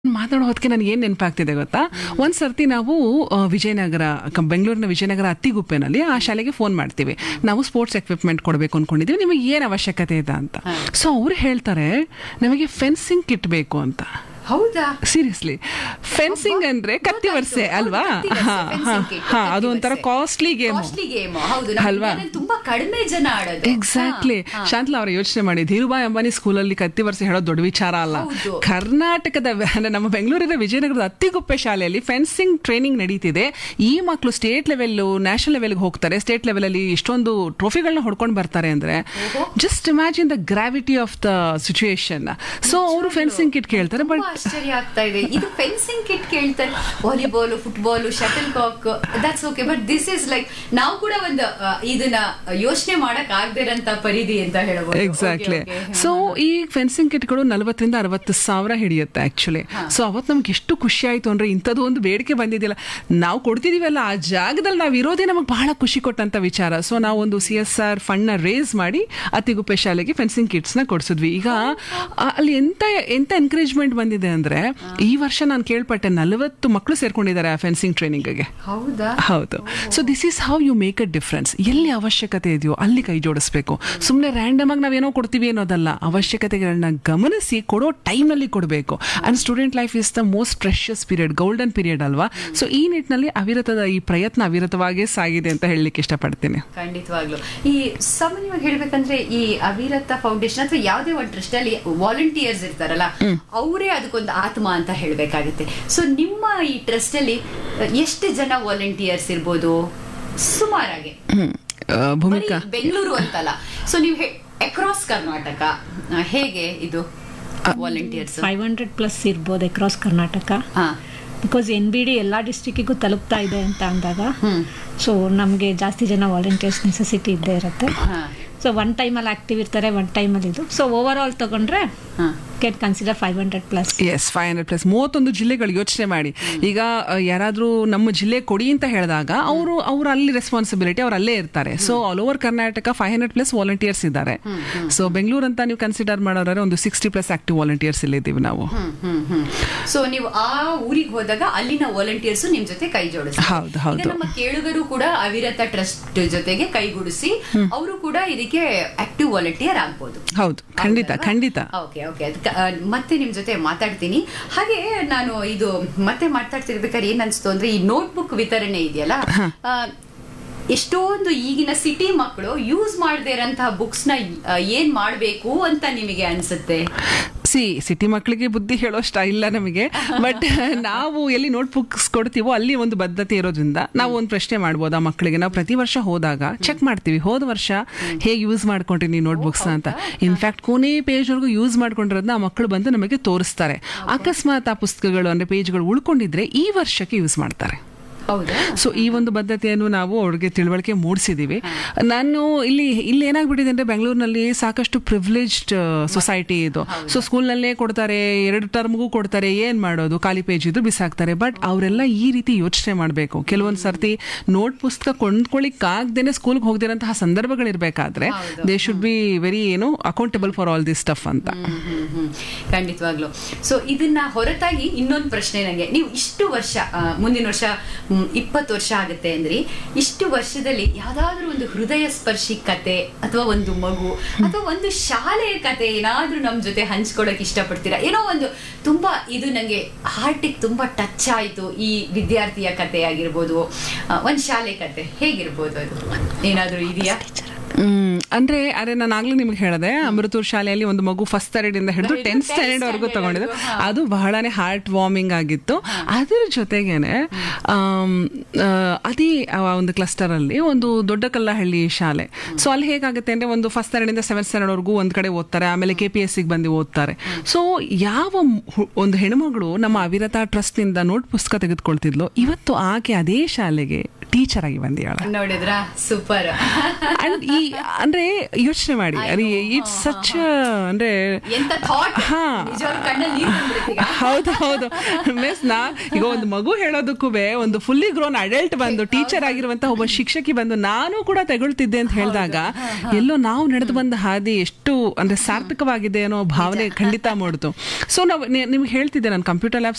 ಮಾತಾಡೋ ಹೊತ್ತಿಗೆ ನನಗೆ ಏನು ನೆನಪಾಗ್ತಿದೆ ಗೊತ್ತಾ ಒಂದ್ ಸರ್ತಿ ನಾವು ಆ, ವಿಜಯನಗರ ಕ- ಬೆಂಗಳೂರಿನ ವಿಜಯನಗರ ಅತ್ತಿಗುಪ್ಪೆನಲ್ಲಿ ಆ ಶಾಲೆಗೆ ಫೋನ್ ಮಾಡ್ತೀವಿ ನಾವು ಸ್ಪೋರ್ಟ್ಸ್ ಎಕ್ವಿಪ್ಮೆಂಟ್ ಕೊಡಬೇಕು ಅನ್ಕೊಂಡಿದ್ದೀವಿ ನಿಮಗೆ ಏನು ಅವಶ್ಯಕತೆ ಇದೆ ಅಂತ ಸೊ ಅವ್ರು ಹೇಳ್ತಾರೆ ನಮಗೆ ಫೆನ್ಸಿಂಗ್ ಕಿಟ್ ಬೇಕು ಅಂತ ಹೌದಾ ಸೀರಿಯಸ್ಲಿ ಫೆನ್ಸಿಂಗ್ ಅಂದ್ರೆ ಕತ್ತಿ ವರ್ಸೆ ಅಲ್ವಾ ಹಾ ಹಾ ಹಾ ಅದು ಒಂಥರ ಕಾಸ್ಟ್ಲಿ ಗೇಮ್ ಕಾಸ್ಟ್ಲಿ ಗೇಮ್ ಹೌದು ನಮ್ಮ ಅಲ್ವಾ? ಇಂಡಿಯಾದಲ್ಲಿ ತುಂಬಾ ಕಡಿಮೆ ಜನ ಆಡೋದು ಎಕ್ಸಾಕ್ಟ್ಲಿ ಶಾಂತಲಾ ಅವ್ರ ಯೋಚನೆ ಮಾಡಿ ಧೀರುಭಾಯ್ ಅಂಬಾನಿ ಸ್ಕೂಲಲ್ಲಿ ಕತ್ತಿ ವರ್ಷ ಹೇಳೋದು ದೊಡ್ಡ ವಿಚಾರ ಅಲ್ಲ ಹೌದು. ಕರ್ನಾಟಕದ ವ- ಅಂದ್ರೆ ನಮ್ಮ ಬೆಂಗಳೂರಿನ ವಿಜಯನಗರದ ಅತ್ತಿಗುಪ್ಪೆ ಶಾಲೆಯಲ್ಲಿ ಫೆನ್ಸಿಂಗ್ ಟ್ರೈನಿಂಗ್ ನಡೀತಿದೆ ಈ ಮಕ್ಕಳು ಸ್ಟೇಟ್ ಲೆವೆಲ್ ನ್ಯಾಷನಲ್ ಲೆವೆಲ್ಗೆ ಹೋಗ್ತಾರೆ ಸ್ಟೇಟ್ ಲೆವೆಲ್ ಅಲ್ಲಿ ಇಷ್ಟೊಂದು ಟ್ರೋಫಿಗಳನ್ನ ಹೊಡ್ಕೊಂಡು ಬರ್ತಾರೆ ಅಂದ್ರೆ just imagine the gravity of the situation so ಅವರು ಫೆನ್ಸಿಂಗ್ ಕಿಟ್ ಕೇಳ್ತಾರೆ ತುಂಬಾ ಬಟ್ ಆಶ್ಚರ್ಯ ಆಗ್ತಾ ಇದೆ ಇದು ಫೆನ್ಸಿಂಗ್ ಕಿಟ್ ಕೇಳ್ತಾರೆ volleyball football shuttlecock that's okay but this is like ನಾವು ಕೂಡ ಒಂದು ಆ, ಇದನ್ನ ಯೋಚನೆ ಮಾಡಕ್ ಆಗದಿರಂತ ಪರಿಧಿ ಅಂತ ಹೇಳಬಹುದು ಎಕ್ಸಾಕ್ಟ್ಲಿ ಸೊ ಈ ಫೆನ್ಸಿಂಗ್ ಕಿಟ್ಗಳು ನಲವತ್ತರಿಂದ ಅರವತ್ತು ಸಾವಿರ ಹಿಡಿಯುತ್ತೆ ಆಕ್ಚುಲಿ ಸೊ ಅವತ್ತು ನಮ್ಗೆ ಎಷ್ಟು ಖುಷಿ ಆಯ್ತು ಅಂದ್ರೆ ಇಂಥದ್ದು ಒಂದು ಬೇಡಿಕೆ ಬಂದಿದ್ದಿಲ್ಲ ನಾವು ಕೊಡ್ತಿದೀವಲ್ಲ ಆ ಜಾಗದಲ್ಲಿ ನಾವು ಇರೋದೇ ನಮಗೆ ಬಹಳ ಖುಷಿ ಕೊಟ್ಟಂತ ವಿಚಾರ ಸೊ ನಾವು ಒಂದು ಸಿ ಎಸ್ ಆರ್ ಫಂಡ್ ನ ರೇಸ್ ಮಾಡಿ ಅತಿಗುಪ್ಪೆ ಶಾಲೆಗೆ ಫೆನ್ಸಿಂಗ್ ಕಿಟ್ಸ್ ನ ಕೊಡ್ಸಿದ್ವಿ ಈಗ ಆ, ಅಲ್ಲಿ ಎಂತ ಎಂತ ಎನ್ಕರೇಜ್ಮೆಂಟ್ ಬಂದಿದೆ ಅಂದ್ರೆ ಈ ವರ್ಷ ನಾನು ಕೇಳ್ಪಟ್ಟೆ ನಲವತ್ತು ಮಕ್ಕಳು ಸೇರ್ಕೊಂಡಿದ್ದಾರೆ ಆ ಫೆನ್ಸಿಂಗ್ ಟ್ರೈನಿಂಗ್ಗೆ ಹೌದಾ ಹೌದು so this is how you make a difference ಎಲ್ಲಿ ಅವಶ್ಯಕತೆ ಇದೆಯೋ ಅಲ್ಲಿ ಕೈ ಜೋಡಿಸ್ಬೇಕು ಸುಮ್ಮನೆ ರ್ಯಾಂಡಮ್ ಆಗಿ ನಾವೇನೋ ಕೊಡ್ತೀವಿ ಅನ್ನೋದಲ್ಲ ಅವಶ್ಯಕತೆಗಳನ್ನ ಗಮನಿಸಿ ಕೊಡೋ ಟೈಮ್ನಲ್ಲಿ ಕೊಡಬೇಕು and student life is the most precious period golden period ಅಲ್ವಾ ಸೊ ಈ ನಿಟ್ಟಿನಲ್ಲಿ ಅವಿರತದ ಈ ಪ್ರಯತ್ನ ಅವಿರತವಾಗೇ ಸಾಗಿದೆ ಅಂತ ಹೇಳಲಿಕ್ಕೆ ಇಷ್ಟಪಡ್ತೀನಿ ಖಂಡಿತವಾಗ್ಲು ಈ ಸಾಮಾನ್ಯವಾಗಿ ಹೇಳ್ಬೇಕಂದ್ರೆ ಈ ಅವಿರತ ಫೌಂಡೇಶನ್ ಅಥವಾ ಯಾವುದೇ ಒಂದು ಟ್ರಸ್ಟ್ ಅಲ್ಲಿ ವಾಲಂಟಿಯರ್ಸ್ ಇರ್ತಾರಲ್ಲ ಅವರೇ ಅದಕ್ಕೊಂದು ಆತ್ಮ ಅಂತ ಹೇಳ್ಬೇಕಾಗುತ್ತೆ ಸೊ ನಿಮ್ಮ ಈ ಟ್ರಸ್ಟ್ ಅಲ್ಲಿ ಎಷ್ಟು ಜನ ವಾಲಂಟಿಯರ್ಸ್ ಇರ್ಬೋದು ಸುಮಾರಾಗಿ ಹ್ಮ್ ಆ, ಭೂಮಿಕಾ ಬರೀ ಬೆಂಗಳೂರು ಅಂತಲ್ಲ ಸೊ ನೀವು ಅಕ್ರಾಸ್ ಕರ್ನಾಟಕ ಆ, ಹೇಗೆ ಇದು ವಾಲಂಟಿಯರ್ಸ್ ಫೈವ್ ಹಂಡ್ರೆಡ್ ಪ್ಲಸ್ ಇರ್ಬೋದು ಅಕ್ರಾಸ್ ಕರ್ನಾಟಕ ಹಾ ಬಿಕಾಸ್ ಎನ್ ಬಿ ಡಿ ಎಲ್ಲ ಡಿಸ್ಟ್ರಿಕ್ಕಿಗೂ ತಲುಪ್ತಾ ಇದೆ ಅಂತ ಅಂದಾಗ ಹ್ಮ್ ಸೊ ನಮಗೆ ಜಾಸ್ತಿ ಜನ ವಾಲಂಟಿಯರ್ಸ್ ನೆಸೆಸಿಟಿ ಇದ್ದೇ ಇರುತ್ತೆ ಹಾ ಸೊ ಒನ್ ಟೈಮಲ್ಲಿ ಆಕ್ಟಿವ್ ಇರ್ತಾರೆ ಒನ್ ಟೈಮಲ್ಲಿ ಇದು ಸೊ ಓವರ್ ಆಲ್ ತಗೊಂಡ್ರೆ ಹಾ can consider five hundred plus yes five hundred plus ಮೂವತ್ತೊಂದು ಜಿಲ್ಲೆಗಳು ಯೋಚನೆ ಮಾಡಿ ಈಗ ಆ, ಯಾರಾದ್ರೂ ನಮ್ಮ ಜಿಲ್ಲೆ ಕೊಡಿ ಅಂತ ಹೇಳಿದಾಗ ಅವರು ಅವ್ರು ಅಲ್ಲಿ ರೆಸ್ಪಾನ್ಸಿಬಿಲಿಟಿ ಅವ್ರು ಅಲ್ಲೇ ಇರ್ತಾರೆ so all over Karnataka five hundred plus volunteers ಇದ್ದಾರೆ ಸೊ ಬೆಂಗಳೂರು ಅಂತ ನೀವು ಕನ್ಸಿಡರ್ ಮಾಡೋದಾದ್ರೆ ಒಂದು ಸಿಕ್ಸ್ಟಿ ಪ್ಲಸ್ ಆಕ್ಟಿವ್ ವಾಲಂಟಿಯರ್ಸ್ ಇಲ್ಲಿದ್ದೀವಿ ನಾವು ಹ್ಮ್ ಹ್ಮ್ ಹ್ಮ್ ಸೊ ನೀವು ಆ ಊರಿಗೆ ಹೋದಾಗ ಅಲ್ಲಿನ ವಾಲಂಟಿಯರ್ಸ್ ನಿಮ್ ಜೊತೆ ಕೈ ಜೋಡಿಸ್ತಾರೆ ಹೌದು, ಹೌದು. ಈಗ ನಮ್ಮ ಕೇಳುಗರು ಕೂಡ ಅವಿರತ ಟ್ರಸ್ಟ್ ಜೊತೆಗೆ ಕೈಗೂಡಿಸಿ ಅವರು ಕೂಡ ಇದಕ್ಕೆ ಆಕ್ಟಿವ್ ವಾಲಂಟಿಯರ್ ಆಗ್ಬೋದು ಹೌದು ಖಂಡಿತ ಹೌದಲ್ವಾ? ಖಂಡಿತ ಓಕೆ ಓಕೆ ಅದಕ್ಕೆ ಆ, ಮತ್ತೆ ನಿಮ್ ಜೊತೆ ಮಾತಾಡ್ತೀನಿ ಹಾಗೆ ನಾನು ಇದು ಮತ್ತೆ ಮಾತಾಡ್ತಿರ್ಬೇಕಾದ್ರೆ ಏನ್ ಅನ್ಸ್ತು ಅಂದ್ರೆ ಈ ನೋಟ್ಬುಕ್ ವಿತರಣೆ ಇದೆಯಲ್ಲ ಆ, ಎಷ್ಟೊಂದು ಈಗಿನ ಸಿಟಿ ಮಕ್ಕಳು ಯೂಸ್ ಮಾಡದೇ ಇರೋಂತಹ ಬುಕ್ಸ್ ನ ಆ, ಏನ್ ಮಾಡ್ಬೇಕು ಅಂತ ನಿಮಗೆ ಅನ್ಸುತ್ತೆ ಸಿ ಸಿಟಿ ಮಕ್ಕಳಿಗೆ ಬುದ್ಧಿ ಹೇಳೋಷ್ಟ ಇಲ್ಲ ನಮಗೆ ಬಟ್ ನಾವು ಎಲ್ಲಿ ನೋಟ್ ಬುಕ್ಸ್ ಕೊಡ್ತೀವೋ ಅಲ್ಲಿ ಒಂದು ಬದ್ಧತೆ ಇರೋದ್ರಿಂದ ನಾವು ಒಂದು ಪ್ರಶ್ನೆ ಮಾಡ್ಬೋದು ಆ ಮಕ್ಕಳಿಗೆ ನಾವು ಪ್ರತಿ ವರ್ಷ ಹೋದಾಗ ಚೆಕ್ ಮಾಡ್ತೀವಿ ಹೋದ ವರ್ಷ ಹೇಗೆ ಯೂಸ್ ಮಾಡ್ಕೊಂಡ್ರಿ ನೀವು ನೋಟ್ ಬುಕ್ಸ್ ಅಂತ ಇನ್ಫ್ಯಾಕ್ಟ್ ಕೊನೆ ಪೇಜ್ವರೆಗೂ ಯೂಸ್ ಮಾಡ್ಕೊಂಡಿರೋದನ್ನ ಆ ಮಕ್ಕಳು ಬಂದು ನಮಗೆ ತೋರಿಸ್ತಾರೆ ಅಕಸ್ಮಾತ್ ಆ ಪುಸ್ತಕಗಳು ಅಂದ್ರೆ ಪೇಜ್ಗಳು ಉಳ್ಕೊಂಡಿದ್ರೆ ಈ ವರ್ಷಕ್ಕೆ ಯೂಸ್ ಮಾಡ್ತಾರೆ ಹೌದಾ ಸೊ ಈ ಒಂದು ಬದ್ಧತೆಯನ್ನು ನಾವು ಅವ್ರಿಗೆ ತಿಳುವಳಿಕೆ ಮೂಡಿಸಿದೀವಿ ನಾನು ಇಲ್ಲಿ ಇಲ್ಲಿ ಏನಾಗ್ಬಿಟ್ಟಿದೆ ಅಂದ್ರೆ ಬೆಂಗಳೂರಿನಲ್ಲಿ ಸಾಕಷ್ಟು ಪ್ರಿವಿಲೇಜ್ಡ್ ಸೊಸೈಟಿ ಇದು ಸೊ ಸ್ಕೂಲ್ನಲ್ಲೇ ಕೊಡ್ತಾರೆ ಎರಡು ಟರ್ಮ್ಗೂ ಕೊಡ್ತಾರೆ ಏನ್ ಮಾಡೋದು ಖಾಲಿ ಪೇಜ್ ಇದ್ದು ಬಿಸಾಕ್ತಾರೆ ಬಟ್ ಅವರೆಲ್ಲ ಈ ರೀತಿ ಯೋಚನೆ ಮಾಡಬೇಕು ಕೆಲವೊಂದು ಸರ್ತಿ ನೋಟ್ ಪುಸ್ತಕ ಕೊಂಡ್ಕೊಳ್ಳಿಕ್ಕಾಗ್ದೇನೆ ಸ್ಕೂಲ್ಗೆ ಹೋಗದಿರಂತಹ ಸಂದರ್ಭಗಳಿರ್ಬೇಕಾದ್ರೆ ದೇ ಶುಡ್ ಬಿ ವೆರಿ ಏನು accountable for all this stuff ಅಂತ ಹ್ಮ್, ಹ್ಮ್, ಹ್ಮ್. ಖಂಡಿತವಾಗ್ಲು ಸೊ ಇದನ್ನ ಹೊರತಾಗಿ ಇನ್ನೊಂದು ಪ್ರಶ್ನೆ ನಂಗೆ ನೀವು ಇಷ್ಟು ವರ್ಷ ಆ, ಮುಂದಿನ ವರ್ಷ ಇಪ್ಪತ್ತು ವರ್ಷ ಆಗುತ್ತೆ ಅಂದ್ರಿ ಇಷ್ಟು ವರ್ಷದಲ್ಲಿ ಯಾವ್ದಾದ್ರು ಒಂದು ಹೃದಯ ಸ್ಪರ್ಶಿ ಕತೆ ಅಥವಾ ಒಂದು ಮಗು ಅಥವಾ ಒಂದು ಶಾಲೆಯ ಕತೆ ಏನಾದ್ರೂ ನಮ್ ಜೊತೆ ಹಂಚ್ಕೊಳಕ್ ಇಷ್ಟಪಡ್ತೀರಾ ಏನೋ ಒಂದು ತುಂಬಾ ಇದು ನಂಗೆ ಹಾರ್ಟಿಗೆ ತುಂಬಾ ಟಚ್ ಆಯ್ತು ಈ ವಿದ್ಯಾರ್ಥಿಯ ಕತೆ ಆಗಿರ್ಬೋದು ಆ, ಒಂದ್ ಶಾಲೆ ಕತೆ ಹೇಗಿರ್ಬೋದು ಅದು ಏನಾದ್ರೂ ಇದೆಯಾ ಹ್ಮ್ ಅಂದ್ರೆ ಅದೇ ನಾನು ಆಗ್ಲೂ ನಿಮ್ಗೆ ಹೇಳಿದೆ ಅಮೃತೂರ್ ಶಾಲೆಯಲ್ಲಿ ಒಂದು ಮಗು ಫಸ್ಟ್ ಸ್ಟ್ಯಾಂಡರ್ಡ್ ಇಂದ ಹಿಡಿದು ಹಿಡ್ದು ಟೆಂತ್ 10th ಸ್ಟ್ಯಾಂಡರ್ಡ್ ವರೆಗೂ standard ತಗೊಂಡಿದ್ದು ವರೆಗೂ, ಹಾ. ಅದು ಬಹಳನೇ ಹಾರ್ಟ್ ವಾರ್ಮಿಂಗ್ ಆಗಿತ್ತು ಅದರ ಜೊತೆಗೇನೆ ಆಮ್, ಆ, ಅದೇ ಆ ಒಂದು ಕ್ಲಸ್ಟರ್ ಅಲ್ಲಿ ಒಂದು ದೊಡ್ಡ ಕಲ್ಲಹಳ್ಳಿ ಶಾಲೆ ಸೊ ಅಲ್ಲಿ ಹೇಗಾಗುತ್ತೆ ಅಂದ್ರೆ ಒಂದು ಫಸ್ಟ್ ಸ್ಟ್ಯಾಂಡರ್ಡ್ ಇಂದ ಸೆವೆಂತ್ ಸ್ಟ್ಯಾಂಡರ್ಡ್ ವರೆಗೂ ಒಂದ್ ಕಡೆ ಓದ್ತಾರೆ ಆಮೇಲೆ ಕೆ ಪಿ ಎಸ್ ಗೆ ಬಂದು ಓದ್ತಾರೆ ಸೊ ಯಾವ ಹು- ಒಂದು ಹೆಣ್ಮಗಳು ನಮ್ಮ ಅವಿರತ ಟ್ರಸ್ಟ್ ನಿಂದ ನೋಟ್ ಪುಸ್ತಕ ತೆಗೆದುಕೊಳ್ತಿದ್ಲು ಇವತ್ತು ಆಕೆ ಅದೇ ಶಾಲೆಗೆ ಟೀಚರ್ ಆಗಿ ಬಂದಿಯಾಳ ನೋಡಿದ್ರಾ ಸೂಪರ್ ಅಂಡ್ ಈ ಅಂದ್ರೆ ಯೋಚನೆ ಮಾಡಿ ಅರೆ ಇಟ್ಸ್ ಸಚ್ ಅಂದ್ರೆ ಎಂತ ಥಾಟ್ ಹಾ. ನಿಜವಾಗ್ಲೂ ಕಣ್ಣಲ್ಲಿ ನೀರು ಬಂದ್ಬಿಡುತ್ತೆ ಈಗ. ಹೌದು ಹೌದು ಮಿಸ್ ನಾ ಈಗ ಒಂದು ಮಗು ಹೇಳೋದಕ್ಕೂ ಒಂದು ಫುಲ್ಲಿ ಗ್ರೋನ್ ಅಡಲ್ಟ್ ಬಂದು ಟೀಚರ್ ಆಗಿರುವಂತ ಒಬ್ಬ ಶಿಕ್ಷಕಿ ಬಂದು ನಾನು ಕೂಡ ತಗೊಳ್ತಿದ್ದೆ ಅಂತ ಹೇಳಿದಾಗ ಎಲ್ಲೋ ನಾವು ನಡೆದು ಬಂದ ಹಾದಿ ಎಷ್ಟು ಅಂದ್ರೆ ಸಾರ್ಥಕವಾಗಿದೆ ಅನ್ನೋ ಭಾವನೆ ಖಂಡಿತ ಮೂಡ್ತು ಸೊ ನಾವು ನಿಮ್ಗೆ ಹೇಳ್ತಿದ್ದೆ ನಾನು ಕಂಪ್ಯೂಟರ್ ಲ್ಯಾಬ್